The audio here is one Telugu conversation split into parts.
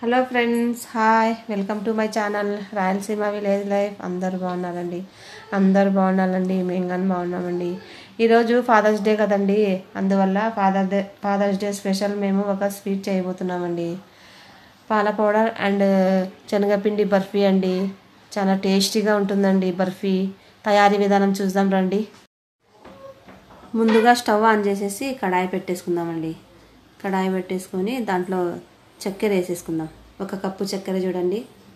hello friends hi welcome to my channel Rayalaseema village life అందరు బాగున్నారండి అందరు బాగున్నారండి మేము కానీ బాగున్నామండి ఈరోజు ఫాదర్స్ డే కదండి అందువల్ల father day fathers day special మేము ఒక స్వీట్ చేయబోతున్నామండి పాల పౌడర్ అండ్ శనగపిండి బర్ఫీ అండి చాలా టేస్టీగా ఉంటుందండి బర్ఫీ తయారీ విధానం చూద్దాం రండి ముందుగా స్టవ్ ఆన్ చేసేసి కడాయి పెట్టేసుకుందామండి కడాయి పెట్టేసుకొని దాంట్లో చక్కెర వేసేసుకుందాం ఒక కప్పు చక్కెర చూడండి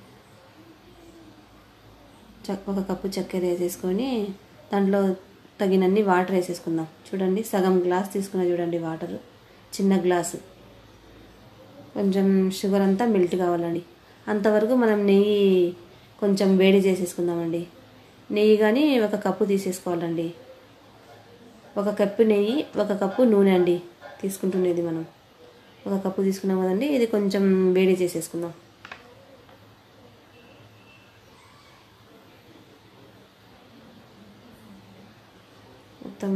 చక్ ఒక కప్పు చక్కెర వేసేసుకొని దాంట్లో తగినన్ని వాటర్ వేసేసుకుందాం చూడండి సగం గ్లాస్ తీసుకున్న చూడండి వాటర్ చిన్న గ్లాసు కొంచెం షుగర్ అంతా మెల్ట్ కావాలండి అంతవరకు మనం నెయ్యి కొంచెం వేడి చేసేసుకుందామండి నెయ్యి కానీ ఒక కప్పు తీసేసుకోవాలండి ఒక కప్పు నెయ్యి ఒక కప్పు నూనె అండి తీసుకుంటున్నది మనం ఒక కప్పు తీసుకున్నాం కదండి ఇది కొంచెం వేడి చేసేసుకుందాం మొత్తం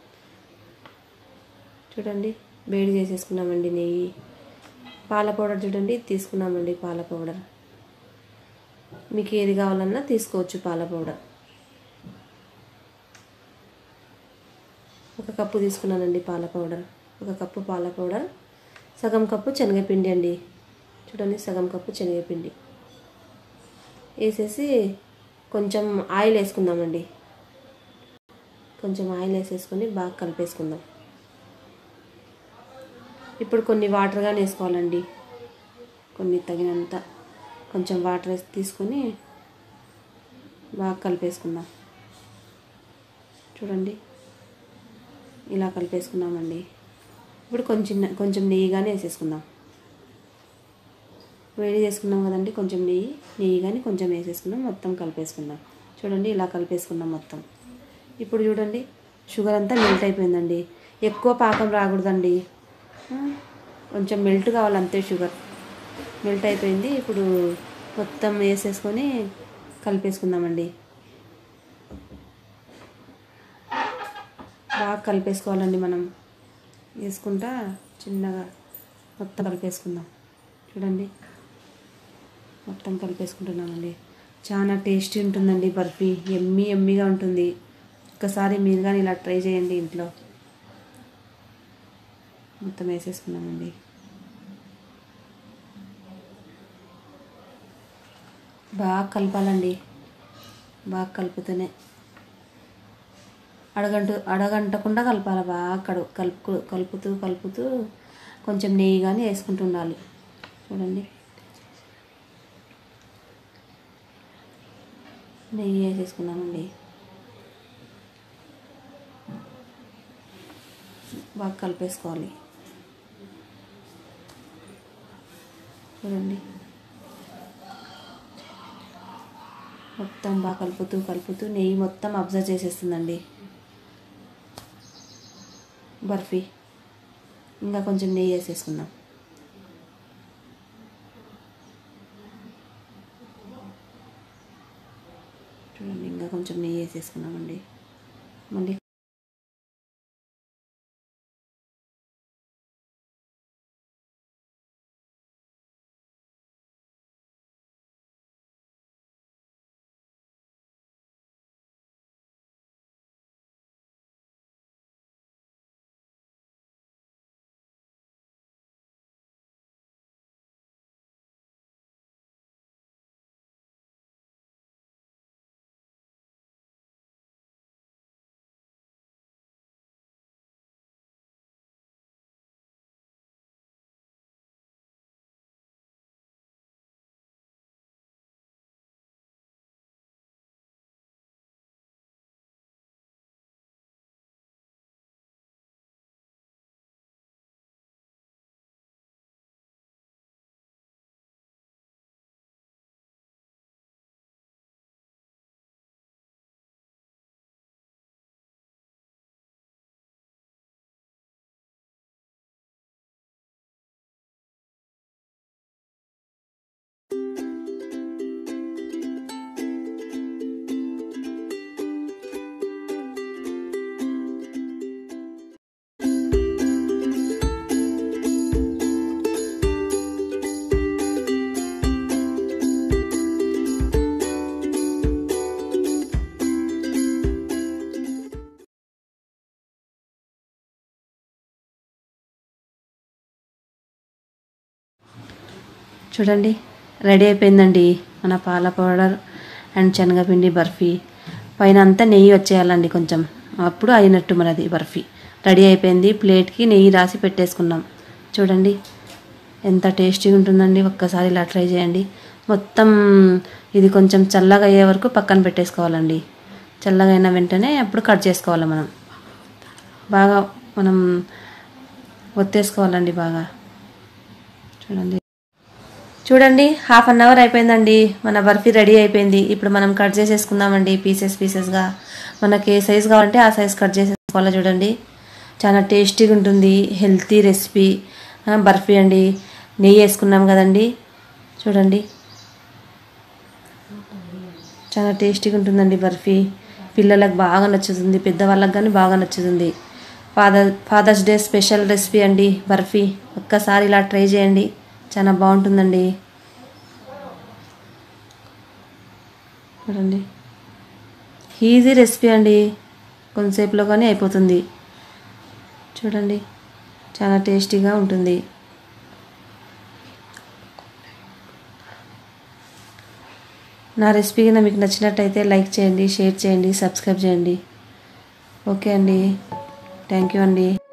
చూడండి వేడి చేసేసుకున్నామండి నెయ్యి పాల పౌడర్ చూడండి తీసుకున్నామండి పాల పౌడర్ మీకు ఏది కావాలన్నా తీసుకోవచ్చు పాల పౌడర్ ఒక కప్పు తీసుకున్నానండి పాల పౌడర్ ఒక కప్పు పాల పౌడర్ సగం కప్పు శనగపిండి అండి చూడండి సగం కప్పు శనగపిండి వేసేసి కొంచెం ఆయిల్ వేసుకుందామండి కొంచెం ఆయిల్ వేసేసుకొని బాగా కలిపేసుకుందాం ఇప్పుడు కొన్ని వాటర్ కానీ వేసుకోవాలండి కొన్ని తగినంత కొంచెం వాటర్ వేసి తీసుకొని బాగా కలిపేసుకుందాం చూడండి ఇలా కలిపేసుకున్నామండి ఇప్పుడు కొంచెం కొంచెం నెయ్యి కానీ వేసేసుకుందాం వేడి చేసుకున్నాం కదండి కొంచెం నెయ్యి నెయ్యి కానీ కొంచెం వేసేసుకున్నాం మొత్తం కలిపేసుకుందాం చూడండి ఇలా కలిపేసుకున్నాం మొత్తం ఇప్పుడు చూడండి షుగర్ అంతా మెల్ట్ అయిపోయిందండి ఎక్కువ పాకం రాకూడదండి కొంచెం మెల్ట్ కావాలి అంతే షుగర్ మెల్ట్ అయిపోయింది ఇప్పుడు మొత్తం వేసేసుకొని కలిపేసుకుందామండి బాగా కలిపేసుకోవాలండి మనం వేసుకుంటా చిన్నగా మొత్తం కలిపేసుకుందాం చూడండి మొత్తం కలిపేసుకుంటున్నామండి చాలా టేస్టీ ఉంటుందండి బర్ఫీ ఎమ్మి ఎమ్మిగా ఉంటుంది ఒకసారి మీరు కానీ ఇలా ట్రై చేయండి ఇంట్లో మొత్తం వేసేసుకున్నామండి బాగా కలపాలండి బాగా కలుపుతూనే అడగంటు అడగంటకుండా కలపాలి బాగా కడు కలుపు కలుపుతూ కలుపుతూ కొంచెం నెయ్యి కానీ వేసుకుంటూ ఉండాలి చూడండి నెయ్యి వేసేసుకున్నామండి బాగా కలిపేసుకోవాలి చూడండి మొత్తం బాగా కలుపుతూ కలుపుతూ నెయ్యి మొత్తం అబ్జర్వ్ చేసేస్తుందండి బర్ఫీ ఇంకా కొంచెం నెయ్యి వేసేసుకుందాం చూడండి ఇంకా కొంచెం నెయ్యి వేసేసుకున్నామండి మళ్ళీ చూడండి రెడీ అయిపోయిందండి మన పాల పౌడర్ అండ్ శనగపిండి బర్ఫీ పైన అంతా నెయ్యి వచ్చేయాలండి కొంచెం అప్పుడు అయినట్టు మనది బర్ఫీ రెడీ అయిపోయింది ప్లేట్కి నెయ్యి రాసి పెట్టేసుకున్నాం చూడండి ఎంత టేస్టీగా ఉంటుందండి ఒక్కసారి ఇలా ట్రై చేయండి మొత్తం ఇది కొంచెం చల్లగా అయ్యే వరకు పక్కన పెట్టేసుకోవాలండి చల్లగా అయిన వెంటనే అప్పుడు కట్ చేసుకోవాలి మనం బాగా మనం ఒత్తేసుకోవాలండి బాగా చూడండి చూడండి హాఫ్ అన్ అవర్ అయిపోయిందండి మన బర్ఫీ రెడీ అయిపోయింది ఇప్పుడు మనం కట్ చేసేసుకుందామండి పీసెస్ పీసెస్గా మనకి ఏ సైజ్ కావాలంటే ఆ సైజ్ కట్ చేసేసుకోవాలి చూడండి చాలా టేస్టీగా ఉంటుంది హెల్తీ రెసిపీ ఆ, బర్ఫీ అండి నెయ్యి వేసుకున్నాం కదండి చూడండి చాలా టేస్టీగా ఉంటుందండి బర్ఫీ పిల్లలకు బాగా నచ్చుతుంది పెద్దవాళ్ళకి కానీ బాగా నచ్చుతుంది father fathers day special recipe అండి బర్ఫీ ఒక్కసారి ఇలా ట్రై చేయండి చాలా బాగుంటుందండి చూడండి ఈజీ రెసిపీ అండి కొంతసేపులో కానీ అయిపోతుంది చూడండి చాలా టేస్టీగా ఉంటుంది నా రెసిపీ కనుక మీకు నచ్చినట్టయితే లైక్ చేయండి షేర్ చేయండి సబ్స్క్రైబ్ చేయండి ఓకే అండి థ్యాంక్ యూ అండి